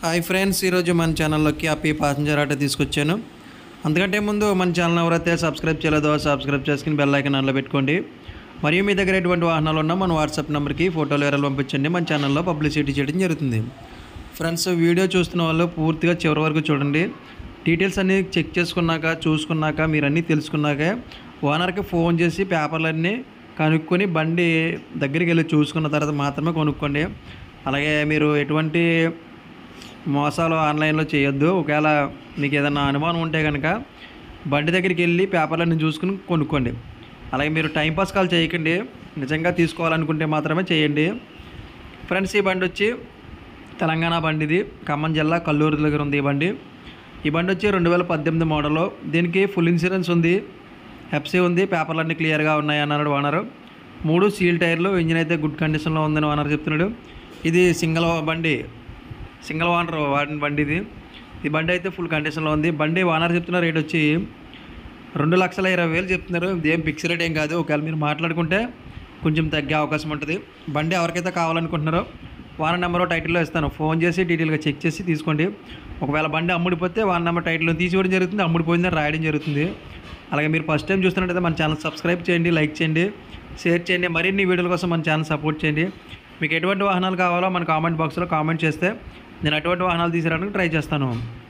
hi friends ఈరోజు మన ఛానల్లోకి హ్యాపీ ప్యాసింజర్ ఆటో తీసుకొచ్చాను అంతకంటే ముందు మన ఛానల్ ఎవరైతే సబ్స్క్రైబ్ చేయలేదో సబ్స్క్రైబ్ చేసుకుని బెల్ ఐకన్ ఆన్లో పెట్టుకోండి మరియు మీ దగ్గర ఎటువంటి వాహనాలు ఉన్నా మన వాట్సాప్ నెంబర్కి ఫోటోలు వివరాలు పంపించండి మన ఛానల్లో పబ్లిసిటీ చేయడం జరుగుతుంది ఫ్రెండ్స్ వీడియో చూస్తున్న వాళ్ళు పూర్తిగా చివరి వరకు చూడండి డీటెయిల్స్ అన్నీ చెక్ చేసుకున్నాక చూసుకున్నాక మీరు అన్నీ తెలుసుకున్నాక ఓనర్కి ఫోన్ చేసి పేపర్లన్నీ కనుక్కొని బండి దగ్గరికి వెళ్ళి చూసుకున్న తర్వాత మాత్రమే కొనుక్కోండి అలాగే మీరు ఎటువంటి మోసాలు ఆన్లైన్లో చేయొద్దు ఒకవేళ మీకు ఏదైనా అనుమానం ఉంటే కనుక బండి దగ్గరికి వెళ్ళి పేపర్లన్నీ చూసుకుని కొనుక్కోండి అలాగే మీరు టైంపాస్ కాల్ చేయకండి నిజంగా తీసుకోవాలనుకుంటే మాత్రమే చేయండి ఫ్రెండ్స్ ఈ బండి వచ్చి తెలంగాణ బండి ఇది ఖమ్మం జిల్లా కల్లూరు దగ్గర ఉంది ఈ బండి ఈ బండి వచ్చి రెండు వేల పద్దెనిమిది మోడల్ దీనికి ఫుల్ ఇన్సూరెన్స్ ఉంది ఎఫ్సీ ఉంది పేపర్లన్నీ క్లియర్గా ఉన్నాయి అన్నాడు ఓనరు మూడు సీల్ టైర్లు ఇంజిన్ అయితే గుడ్ కండిషన్లో ఉందని ఓనర్ చెప్తున్నాడు ఇది సింగిల్ బండి సింగిల్ ఓనర్ వాడిన బండి ఇది ఈ బండి అయితే ఫుల్ కండిషన్లో ఉంది బండి ఓనర్ చెప్తున్న రేట్ వచ్చి రెండు లక్షల ఇరవై వేలు చెప్తున్నారు ఇది ఏం ఫిక్స్ రేట్ ఏం కాదు ఒకవేళ మీరు మాట్లాడుకుంటే కొంచెం తగ్గే అవకాశం ఉంటుంది బండి ఎవరికైతే కావాలనుకుంటున్నారో వాన నెంబర్ టైటిల్లో ఇస్తాను ఫోన్ చేసి డీటెయిల్గా చెక్ చేసి తీసుకోండి ఒకవేళ బండి అమ్ముడిపోతే వాన నెంబర్ టైటిల్లో తీసుకోవడం జరుగుతుంది అమ్ముడిపోయిందని రాయడం జరుగుతుంది అలాగే మీరు ఫస్ట్ టైం చూస్తున్నట్టయితే మన ఛానల్ సబ్స్క్రైబ్ చేయండి లైక్ చేయండి షేర్ చేయండి మరిన్ని వీడియోల కోసం మన ఛానల్ సపోర్ట్ చేయండి మీకు ఎటువంటి వాహనాలు కావాలో మన కామెంట్ బాక్స్లో కామెంట్ చేస్తే నేను అటువంటి వాహనాలు తీసుకురావడానికి ట్రై చేస్తాను